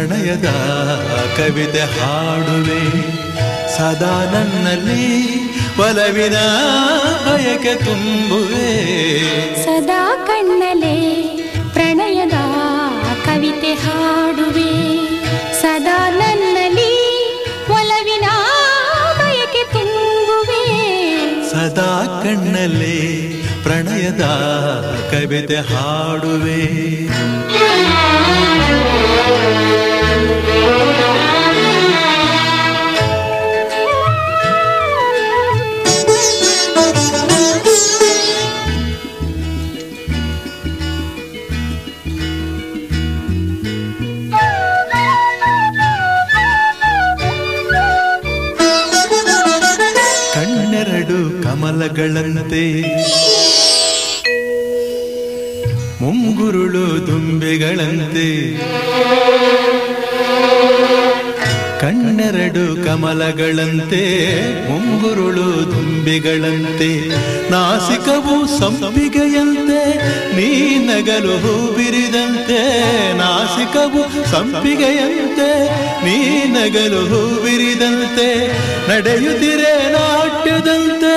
ಪ್ರಣಯದ ಕವಿತೆ ಹಾಡುವೆ ಸದಾ ನನ್ನಲ್ಲಿ ಒಲವಿನ ಬಯಕೆ ತುಂಬುವೆ ಸದಾ ಕಣ್ಣಲೆ ಪ್ರಣಯದ ಕವಿತೆ ಹಾಡುವೆ ಸದಾ ನನ್ನಲ್ಲಿ ಒಲವಿನ ಬಯಕೆ ತುಂಬುವೆ ಸದಾ ಕಣ್ಣಲ್ಲಿ ಪ್ರಣಯದ ಕವಿತೆ ಹಾಡುವೆ ಕಣ್ಣೆರಡು ಕಮಲಗಳಂತೆ ಮುಂಗುರುಳು ದುಂಬೆಗಳಂತೆ ಕಣ್ಣೆರಡು ಕಮಲಗಳಂತೆ ಮುಂಗುರುಳು ದುಂಬಿಗಳಂತೆ ನಾಸಿಕವು ಸಂಪಿಗೆಯಂತೆ ನೀ ನಗಲು ಹೂ ಬಿರಿದಂತೆ ನಾಸಿಕವು ಸಂಪಿಗೆಯಂತೆ ನೀ ನಗಲು ಹೂ ಬಿರಿದಂತೆ ನಡೆಯುತ್ತಿರೆ ನಾಟ್ಯದಂತೆ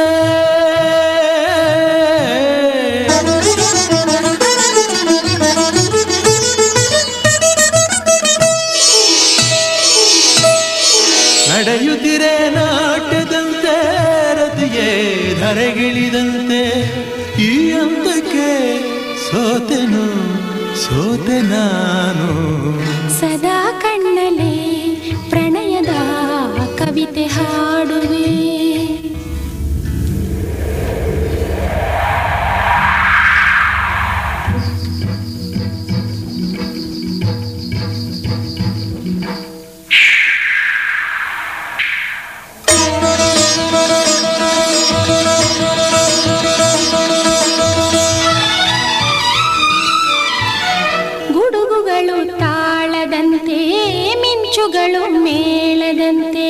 ನಡೆಯುತ್ತಿರೆ ನಾಟ್ಯದಂತೆ ರತಿಯೇ ಧರೆಗಿಳಿದಂತೆ ಈ ಹಂತಕ್ಕೆ ಸೋತೆನು ಸೋತೆ ನಾನು ಸದಾ ಕಣ್ಣಲೆ ಪ್ರಣಯದ ಕವಿತೆ ಹಾಡುವೆ ಗುಡುಗುಗಳು ತಾಳದಂತೆ ಮಿಂಚುಗಳು ಮೇಳದಂತೆ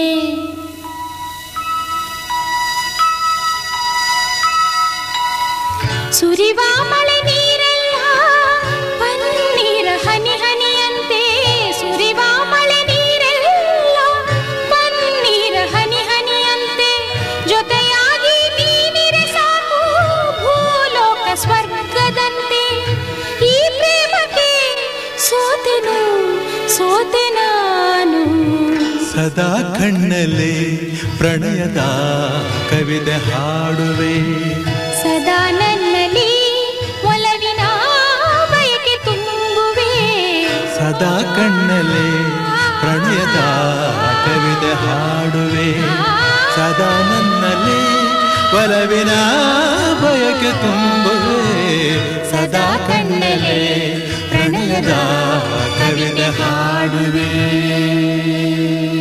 ಸುರಿವ ಮಳೆ ನೀರೆಲ್ಲ ಪನ್ನೀರ ಹನಿ ಹನಿಯಂತೆ ಸುರಿವ ಮಳೆ ನೀರೆಲ್ಲ ಪನ್ನೀರ ಹನಿ ಹನಿಯಂತೆ ಜೊತೆಯಾಗಿ ನೀನಿರೆ ಸಾಕು ಭೂಲೋಕ ಸ್ವರ್ಗದಂತೆ ಈ ಪ್ರೇಮಕ್ಕೆ ಸೋತೆನು ಸೋತೆ ನಾನು ಸದಾ ಕಣ್ಣಲ್ಲಿ ಪ್ರಣಯದ ಕವಿತೆ ಹಾಡುವೆ ಸದಾ ನನ್ನಲ್ಲಿ ಒಲವಿನ ಬಯಕೆ ತುಂಬುವೆ ಸದಾ ಕಣ್ಣಲ್ಲಿ ಪ್ರಣಯದ ಕವಿತೆ ಹಾಡುವೆ ಸದಾ ನನ್ನಲ್ಲಿ ಒಲವಿನ ಬಯಕೆ ತುಂಬುವೆ ಸದಾ ಕಣ್ಣಲ್ಲಿ ಪ್ರಣಯದ ಕವಿತೆ ಹಾಡುವೆ